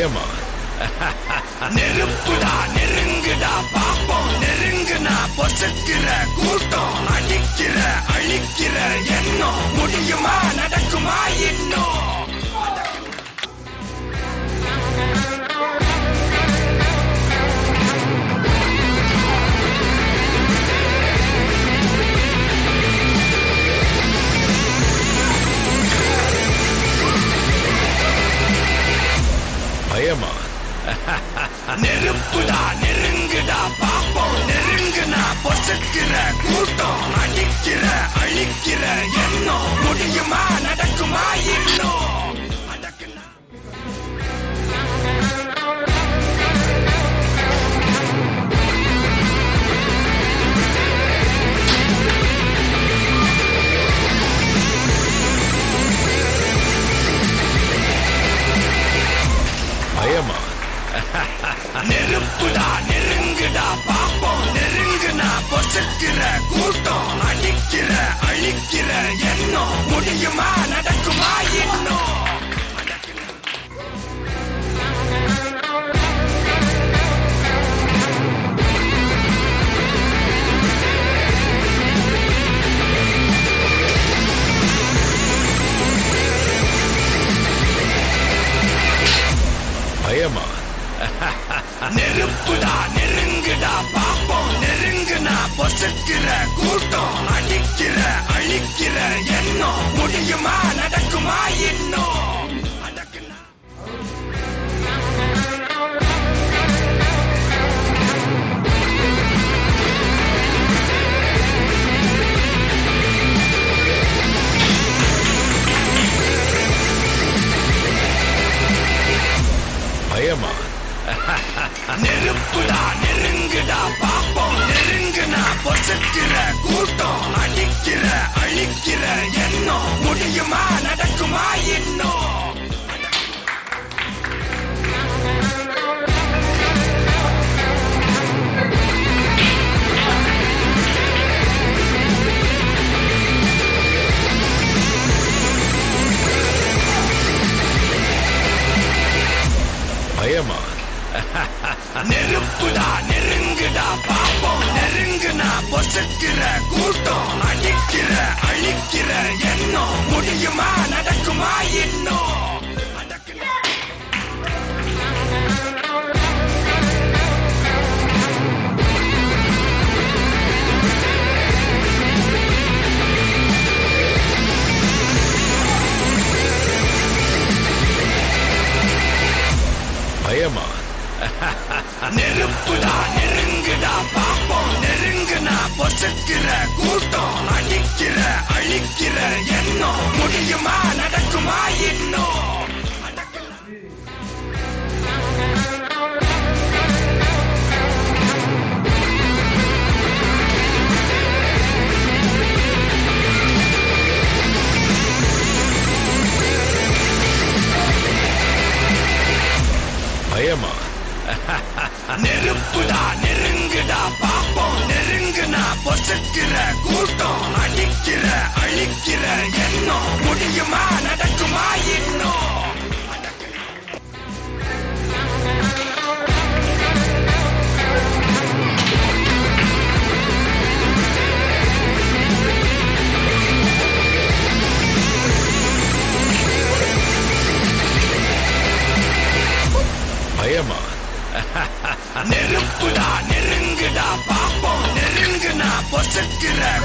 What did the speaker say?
பயமா நெருப்புடா நெருங்குடா பாப்போம் நெருங்குனா பொசுக்கிற கூட்டம் அடிக்கிற அழிக்கிற எண்ணம் முடியுமா நடக்குமா இன்னும் பயமா நெருப்புடா நெருங்குடா பாப்போம் நெருங்குனா பொசுக்கிற கூட்டம் அடிக்கிற அழிக்கிற எண்ணம் முடியுமா நடக்குமா இன்னும் அடக்குனா பயமா நெருப்புடா நெருங்குடா பாப்போம் நெருங்குனா பொசுக்கிற கூட்டம் அடிக்கிற அழிக்கிற எண்ணம் முடியுமா நடக்குமா இன்னும் பயமா நெருப்புடா நெருங்குடா பாப்போம் நெருங்குனா பொசுக்கிற கூட்டம் அடிக்கிற அழிக்கிற எண்ணம் முடியுமா நடக்குமா இன்னும் அடக்குனா பயமா நெருப்புடா நெருங்குடா பாப்போம் நெருங்குனா பொசுக்கிற கூட்டம் அடிக்கிற அழிக்கிற எண்ணம் முடியுமா நடக்குமா இன்னும் பயமா நெருப்புடா நெருங்குடா பாப்போம் நெருங்குனா பொசுக்கிற கூட்டம் அடிக்கிற அழிக்கிற எண்ணம் முடியுமா நடக்குமா இன்னும் அடக்குனா பயமா நெருப்புடா நெருங்குடா பாப்போம் நெருங்குனா பொசுக்கிற கூட்டம் அடிக்கிற அழிக்கிற எண்ணம் முடியுமா நடக்குமா இன்னும் அடக்குனா பயமா நெருப்புடா நெருங்குடா பாப்போம் நெருங்குனா பொசுக்கிற கூட்டம் அடிக்கிற அழிக்கிற எண்ணம் முடியுமா நடக்குமா இன்னும் பயமா நெருப்புடா நெருங்குடா பாப்போம் நெருங்குனா பொசுக்கிற